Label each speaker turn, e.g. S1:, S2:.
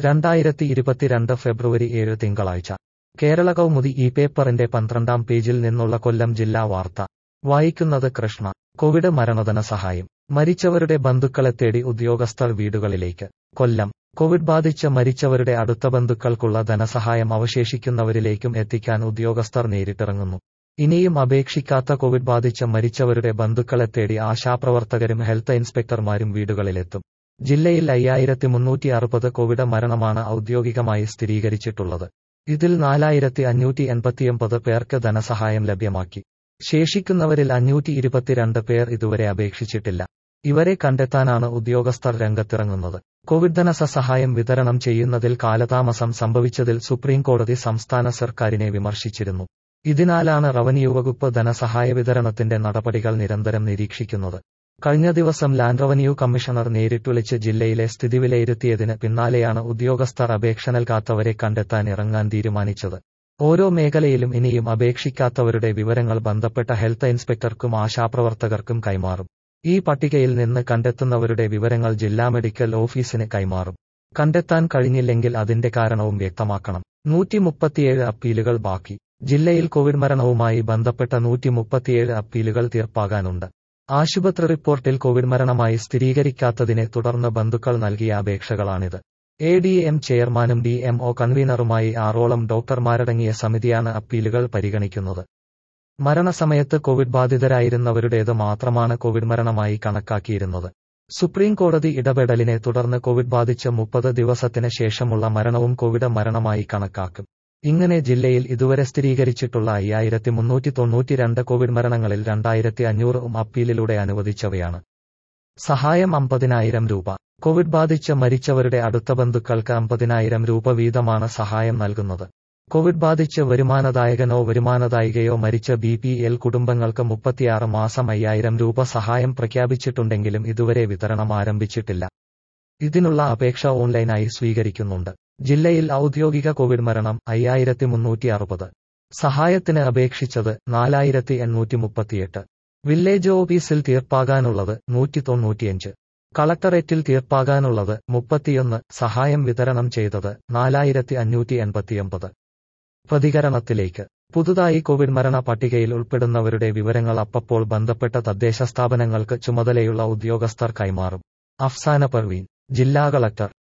S1: രണ്ടായിരത്തി ഇരുപത്തിരണ്ട് ഫെബ്രുവരി ഏഴ് തിങ്കളാഴ്ച കേരള കൗമുദി ഈ പേപ്പറിന്റെ പന്ത്രണ്ടാം പേജിൽ നിന്നുള്ള കൊല്ലം ജില്ലാ വാർത്ത വായിക്കുന്നത് കൃഷ്ണ കോവിഡ് മരണധന സഹായം മരിച്ചവരുടെ ബന്ധുക്കളെ തേടി ഉദ്യോഗസ്ഥർ വീടുകളിലേക്ക് കൊല്ലം കോവിഡ് ബാധിച്ച് മരിച്ചവരുടെ അടുത്ത ബന്ധുക്കൾക്കുള്ള ധനസഹായം അവശേഷിക്കുന്നവരിലേക്കും എത്തിക്കാൻ ഉദ്യോഗസ്ഥർ നേരിട്ടിറങ്ങുന്നു ഇനിയും അപേക്ഷിക്കാത്ത കോവിഡ് ബാധിച്ച് മരിച്ചവരുടെ ബന്ധുക്കളെ തേടി ആശാപ്രവർത്തകരും ഹെൽത്ത് ഇൻസ്പെക്ടർമാരും വീടുകളിലെത്തും ജില്ലയിൽ അയ്യായിരത്തി മുന്നൂറ്റി അറുപത് കോവിഡ് മരണമാണ് ഔദ്യോഗികമായി സ്ഥിരീകരിച്ചിട്ടുള്ളത് ഇതിൽ നാലായിരത്തി അഞ്ഞൂറ്റി എൺപത്തിയൊമ്പത് പേർക്ക് ധനസഹായം ലഭ്യമാക്കി ശേഷിക്കുന്നവരിൽ അഞ്ഞൂറ്റി ഇരുപത്തിരണ്ട് പേർ ഇതുവരെ അപേക്ഷിച്ചിട്ടില്ല ഇവരെ കണ്ടെത്താനാണ് ഉദ്യോഗസ്ഥർ രംഗത്തിറങ്ങുന്നത് കോവിഡ് ധനസഹായം വിതരണം ചെയ്യുന്നതിൽ കാലതാമസം സംഭവിച്ചതിൽ സുപ്രീംകോടതി സംസ്ഥാന സർക്കാരിനെ വിമർശിച്ചിരുന്നു ഇതിനാലാണ് റവന്യൂ വകുപ്പ് ധനസഹായ വിതരണത്തിന്റെ നടപടികൾ നിരന്തരം നിരീക്ഷിക്കുന്നത് കഴിഞ്ഞ ദിവസം ലാൻഡ് റവന്യൂ കമ്മീഷണർ നേരിട്ടുവിളിച്ച് ജില്ലയിലെ സ്ഥിതി വിലയിരുത്തിയതിന് പിന്നാലെയാണ് ഉദ്യോഗസ്ഥർ അപേക്ഷ നൽകാത്തവരെ കണ്ടെത്താൻ ഇറങ്ങാൻ തീരുമാനിച്ചത് ഓരോ മേഖലയിലും ഇനിയും അപേക്ഷിക്കാത്തവരുടെ വിവരങ്ങൾ ബന്ധപ്പെട്ട ഹെൽത്ത് ഇൻസ്പെക്ടർക്കും ആശാപ്രവർത്തകർക്കും കൈമാറും ഈ പട്ടികയിൽ നിന്ന് കണ്ടെത്തുന്നവരുടെ വിവരങ്ങൾ ജില്ലാ മെഡിക്കൽ ഓഫീസിന് കൈമാറും കണ്ടെത്താൻ കഴിഞ്ഞില്ലെങ്കിൽ അതിന്റെ കാരണവും വ്യക്തമാക്കണം നൂറ്റി മുപ്പത്തിയേഴ് അപ്പീലുകൾ ബാക്കി ജില്ലയിൽ കോവിഡ് മരണവുമായി ബന്ധപ്പെട്ട നൂറ്റി മുപ്പത്തിയേഴ് അപ്പീലുകൾ തീർപ്പാകാനുണ്ട് ആശുപത്രി റിപ്പോർട്ടിൽ കോവിഡ് മരണമായി സ്ഥിരീകരിക്കാത്തതിനെ തുടർന്ന് ബന്ധുക്കൾ നൽകിയ അപേക്ഷകളാണിത് എ ഡി എം ചെയർമാനും ഡി എം ഒ കൺവീനറുമായി ആറോളം ഡോക്ടർമാരടങ്ങിയ സമിതിയാണ് അപ്പീലുകൾ പരിഗണിക്കുന്നത് മരണസമയത്ത് കോവിഡ് ബാധിതരായിരുന്നവരുടേത് മാത്രമാണ് കോവിഡ് മരണമായി കണക്കാക്കിയിരുന്നത് സുപ്രീം കോടതി ഇടപെടലിനെ തുടർന്ന് കോവിഡ് ബാധിച്ച് മുപ്പത് ദിവസത്തിന് ശേഷമുള്ള മരണവും കോവിഡ് മരണമായി കണക്കാക്കും ഇങ്ങനെ ജില്ലയിൽ ഇതുവരെ സ്ഥിരീകരിച്ചിട്ടുള്ള അയ്യായിരത്തി മുന്നൂറ്റി തൊണ്ണൂറ്റിരണ്ട് കോവിഡ് മരണങ്ങളിൽ രണ്ടായിരത്തി അഞ്ഞൂറും അപ്പീലിലൂടെ അനുവദിച്ചവയാണ് സഹായം അമ്പതിനായിരം രൂപ കോവിഡ് ബാധിച്ച് മരിച്ചവരുടെ അടുത്ത ബന്ധുക്കൾക്ക് അമ്പതിനായിരം രൂപ വീതമാണ് സഹായം നൽകുന്നത് കോവിഡ് ബാധിച്ച് വരുമാനദായകനോ വരുമാനദായികയോ മരിച്ച ബി പി എൽ കുടുംബങ്ങൾക്ക് മുപ്പത്തിയാറ് മാസം അയ്യായിരം രൂപ സഹായം പ്രഖ്യാപിച്ചിട്ടുണ്ടെങ്കിലും ഇതുവരെ വിതരണം ആരംഭിച്ചിട്ടില്ല ഇതിനുള്ള അപേക്ഷ ഓൺലൈനായി സ്വീകരിക്കുന്നുണ്ട് ജില്ലയിൽ ഔദ്യോഗിക കോവിഡ് മരണം അയ്യായിരത്തി മുന്നൂറ്റി അറുപത് സഹായത്തിന് അപേക്ഷിച്ചത് നാലായിരത്തി എണ്ണൂറ്റി മുപ്പത്തിയെട്ട് വില്ലേജ് ഓഫീസിൽ തീർപ്പാകാനുള്ളത് നൂറ്റി തൊണ്ണൂറ്റിയഞ്ച് കളക്ടറേറ്റിൽ തീർപ്പാകാനുള്ളത് മുപ്പത്തിയൊന്ന് സഹായം വിതരണം ചെയ്തത് നാലായിരത്തി അഞ്ഞൂറ്റി എൺപത്തിയൊമ്പത് പ്രതികരണത്തിലേക്ക് പുതുതായി കോവിഡ് മരണ പട്ടികയിൽ ഉൾപ്പെടുന്നവരുടെ വിവരങ്ങൾ അപ്പപ്പോൾ ബന്ധപ്പെട്ട തദ്ദേശ സ്ഥാപനങ്ങൾക്ക് ചുമതലയുള്ള ഉദ്യോഗസ്ഥർ കൈമാറും അഫ്സാന പർവീൻ ജില്ലാ കളക്ടർ